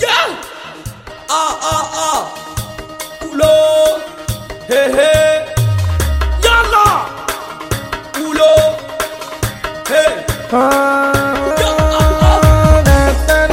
Yeah! Ah, ah, ah! Oula! Hey, hey! Yalla! Oula! Hey! Yeah, ah, ah!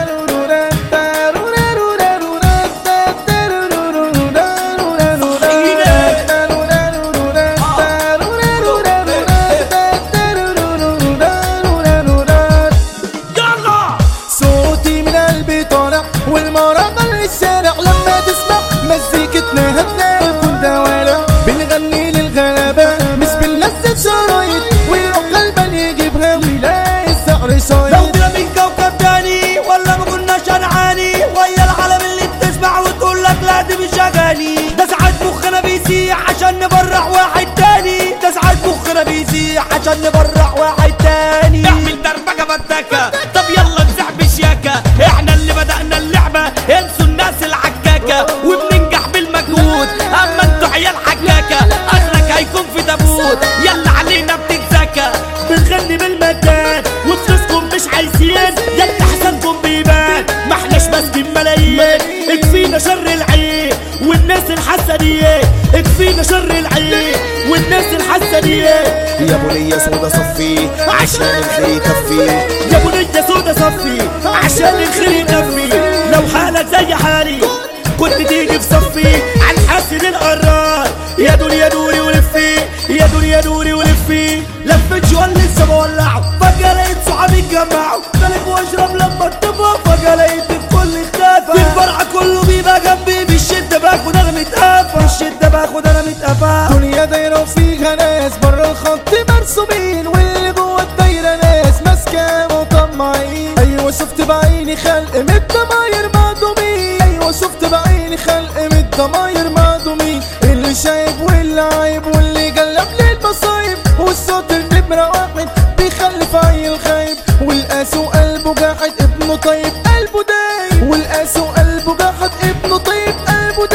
يلا! صوتي من قلبي طالع والمراغة للشارع لما تسمع مزيكتنا هتلاقي كل دوالع بنغني للغلابة مش بننزل شرايط ويروح قلبا يجيبها ويلاقي السعر لو شايط طلع من كوكب تاني ولا ما كناش هنعاني ويا العالم اللي بتسمع وتقول لك لا دي مش اغاني ده ساعات مخنا بيسيح عشان نبرح واحد تاني ده ساعات مخنا بيسيح عشان نبرح واحد تاني اعمل دربكه بدكه طب يلا نسحب الشياكه احنا اللي بدأنا اللعبه انسوا الناس العكاكه وبننجح بالمجهود اما انتوا عيال حكاكه اخرك هيكون في تابوت يلا علينا بتتزكى بنغني بالمكان وفلوسكم مش عايزين يلا حسنكم بيبان ما احناش ماسكين ملايين اكفينا شر العين والناس الحسنية اكفينا شر العين والناس الحسنية يا بنية سودا صفي عشان الخير يكفي يا بنية سودا صفي عشان الخير يكفي لو حالك زي حالي كنت تيجي في صفي عن حسن القرار يا دنيا دوري ولفي يا دنيا دوري ولفي لفت جوال لسه بولعه فجأة لقيت صحابي اتجمعوا بلف واشرب لما اتفق فجأة لقيت الكل اختفى في الفرع كله بيبقى جنبي بالشدة باخد انا متقفى بالشدة باخد انا متقفى دنيا دايرة وفيها ناس بره الخط مرسومين واللي جوه الدايرة ناس ماسكة وطماعين أيوة شفت بعيني خلق من الضماير معدومين أيوة شفت بعيني خلق من الضماير معدومين اللي شايب واللي عايب واللي جلب للمصايب والصوت النمرة واحد بيخلف عيل خايب والقاسو قلبه جاحد ابنه طيب قلبه دايب والقاسو قلبه جاحد ابنه طيب قلبه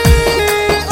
دايب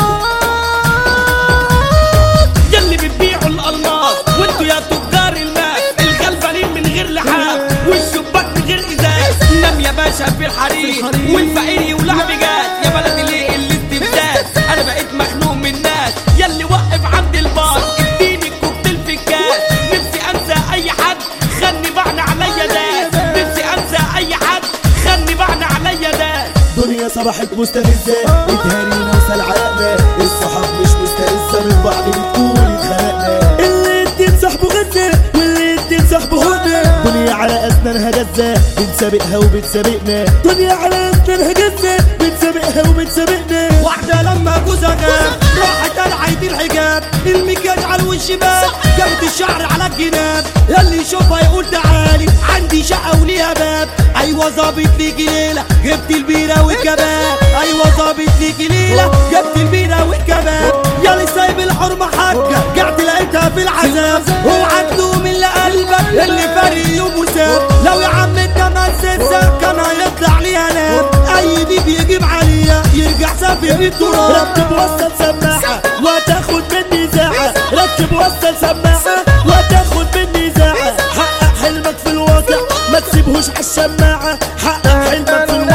آه يلي بتبيعوا الالماس وانتوا يا تجار الماس الغلبانين من غير لحاف والشباك من غير ازاز نام يا باشا في الحرير والفقير يولع بجاز يا بلدي ليه الاستفزاز انا بقيت مخنوق من الناس يلي وقف عند البار اديني الكوكتيل في الكاس نفسي انسى اي حد خلني بعن عليا داس نفسي انسى اي حد خلني بعن عليا داس دنيا صبحت مستفزة اتهانينا وسلعانة الصحاب مش مسترزة من بعض بتقول اتخانقنا اللي اتنين صاحبه غزة واللي اتنين صاحبه هنا دنيا على أسنانها جزة بنسابقها وبتسابقنا دنيا على أسنانها جزة بنسابقها وبتسابقنا واحدة لما جوزها جاب راحت قلعت الحجاب المكياج على الوش باب جابت الشعر على الجناب يلي يشوفها يقول تعالي عندي شقة وليها باب ايوه ظابط ليكي ليلة جبت البيرة والكباب ايوه ظابط ليكي ليلة جبت البيرة والكباب يلي سايب الحرمة حاجة قعدت لقيتها في العذاب اوعى تلوم اللي قلبك اللي فارق يوم وساب لو يا عم انت ما نسيتها كان هيطلع ليها نام اي دي بيجيب عليها يرجع سافر التراب ركب وصل سماعة وتاخد مني ساعة ركب وصل سماعة وتاخد مني ساعة حقق حلمك في الواقع ما تسيبهوش عالشماعة حقق حلمك في الواقع